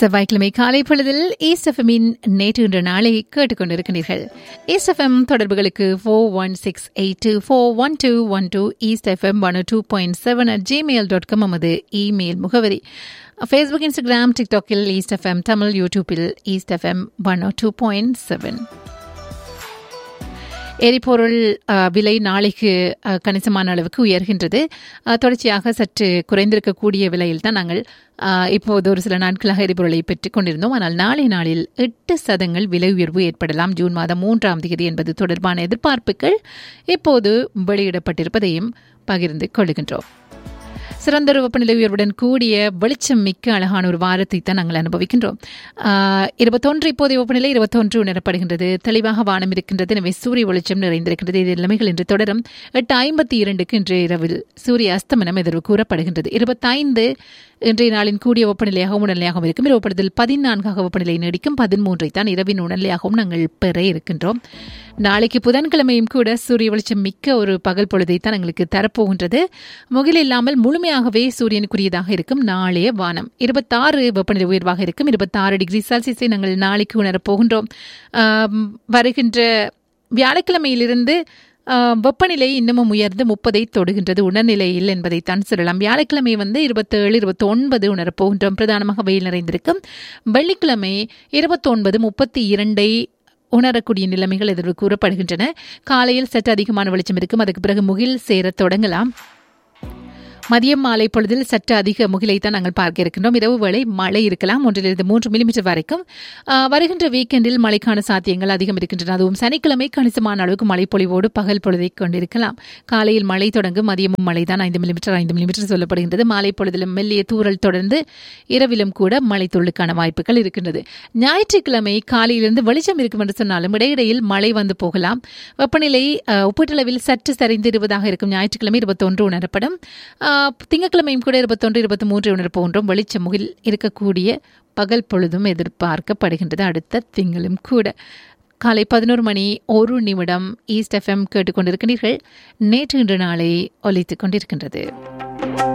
செவ்வாய்க்கிழமை காலை பொழுதில் ஈஸ்ட் எஃப்எம்மின் நேற்று இன்ற நாளை கேட்டுக்கொண்டிருக்கிறீர்கள் ஈஸ்ட் எஃப்எம் தொடர்புகளுக்கு four one six eight two four one two one two East FM one two point seven at Gmail dot com நமது இமெயில் முகவரி ஃபேஸ்புக் இன்ஸ்டாகிராம் டிக்டாக்கில் ஈஸ்ட் எஃப்எம் தமிழ் யூடியூப்பில் East FM one two point seven எரிபொருள் அஹ், விலை நாளைக்கு அஹ், கணிசமான அளவுக்கு உயர்கின்றது அஹ், தொடர்ச்சியாக சற்று குறைந்திருக்கக்கூடிய விலையில் தான் நாங்கள் அஹ், இப்போது ஒரு சில நாட்களாக எரிபொருளை பெற்றுக் கொண்டிருந்தோம் ஆனால் நாளை நாளில் எட்டு சதங்கள் விலை உயர்வு ஏற்படலாம் ஜூன் மாதம் மூன்றாம் தேதி என்பது தொடர்பான எதிர்பார்ப்புகள் இப்போது வெளியிடப்பட்டிருப்பதையும் பகிர்ந்து கொள்கின்றோம் சிறந்த ஒரு வெப்பநிலை உயர்வுடன் கூடிய வெளிச்சம் மிக்க அழகான ஒரு வாரத்தை தான் நாங்கள் அனுபவிக்கின்றோம் ஆஹ், இருபத்தொன்று இப்போதைய வெப்பநிலை இருபத்தொன்று உணரப்படுகின்றது தெளிவாக வானம் இருக்கின்றது எனவே சூரிய வெளிச்சம் நிறைந்திருக்கின்றது இது நிலைமைகள் இன்று தொடரும் எட்டு ஐம்பத்தி இரண்டுக்கு இன்று இரவில் சூரிய அஸ்தமனம் எதிர்வு கூறப்படுகின்றது இருபத்தைந்து இன்றைய நாளின் கூடிய வெப்பநிலையாகவும் உடல்நிலையாகவும் இருக்கும் இரவுப்படுதல் பதினான்காக வெப்பநிலை நீடிக்கும் பதிமூன்றை தான் இரவின் உடல்நிலையாகவும் நாங்கள் பெற இருக்கின்றோம் நாளைக்கு புதன்கிழமையும் கூட சூரிய வெளிச்சம் மிக்க ஒரு பகல் பொழுதை தான் எங்களுக்கு தரப்போகின்றது முகில் இல்லாமல் முழுமையாகவே சூரியனுக்குரியதாக இருக்கும் நாளைய வானம் இருபத்தாறு வெப்பநிலை உயர்வாக இருக்கும் இருபத்தாறு டிகிரி செல்சியஸை நாங்கள் நாளைக்கு உணரப் போகின்றோம் ஆம், வருகின்ற வியாழக்கிழமையிலிருந்து ஆஹ், வெப்பநிலை இன்னமும் உயர்ந்து முப்பதை தொடுகின்றது உணர்நிலையில் என்பதைத்தான் சொல்லலாம் வியாழக்கிழமை வந்து இருபத்தேழு இருபத்தி ஒன்பது உணரப்போகின்றோம் பிரதானமாக வெயில் நிறைந்திருக்கும் வெள்ளிக்கிழமை இருபத்தொன்பது முப்பத்தி இரண்டை உணரக்கூடிய நிலைமைகள் எதிர்வு கூறப்படுகின்றன காலையில் சற்று அதிகமான வெளிச்சம் இருக்கும் அதுக்கு பிறகு முகில் சேரத் தொடங்கலாம் மதியம் மாலை பொழுதில் சற்று அதிக முகிலை தான் நாங்கள் பார்க்க இருக்கின்றோம் இரவு வேளை மழை இருக்கலாம் ஒன்றிலிருந்து மூன்று மில்லிமீட்டர் வரைக்கும் ஆஹ், வருகின்ற வீக்கெண்டில் மழைக்கான சாத்தியங்கள் அதிகம் இருக்கின்றன அதுவும் சனிக்கிழமை கணிசமான அளவுக்கு மழை பொழிவோடு பகல் பொழுதை கொண்டிருக்கலாம் காலையில் மழை தொடங்கும் மதியமும் மழை தான் ஐந்து மில்லிமீட்டர் ஐந்து மில்லிமீட்டர் சொல்லப்படுகின்றது மாலை பொழுதிலும் மெல்லிய தூறல் தொடர்ந்து இரவிலும் கூட மழை துள்ளுக்கான வாய்ப்புகள் இருக்கின்றது ஞாயிற்றுக்கிழமை காலையிலிருந்து வெளிச்சம் இருக்கும் என்று சொன்னாலும் இடையிடையில் மழை வந்து போகலாம் வெப்பநிலை ஆஹ், ஒப்பீட்டளவில் சற்று சரிந்து இருபதாக இருக்கும் ஞாயிற்றுக்கிழமை இருபத்தொன்று உணரப்படும் ஆஹ், திங்கட்கிழமையும் கூட இருபத்தொன்று இருபத்தி மூன்று உணரப்போன்றோம் வெளிச்ச முகில் இருக்கக்கூடிய பகல் பொழுதும் எதிர்பார்க்கப்படுகின்றது அடுத்த திங்களும் கூட காலை பதினோரு மணி ஒரு நிமிடம் ஈஸ்ட் எஃப்எம் கேட்டுக்கொண்டிருக்கிறீர்கள் நேற்று இன்று நாளை ஒலித்துக் கொண்டிருக்கின்றது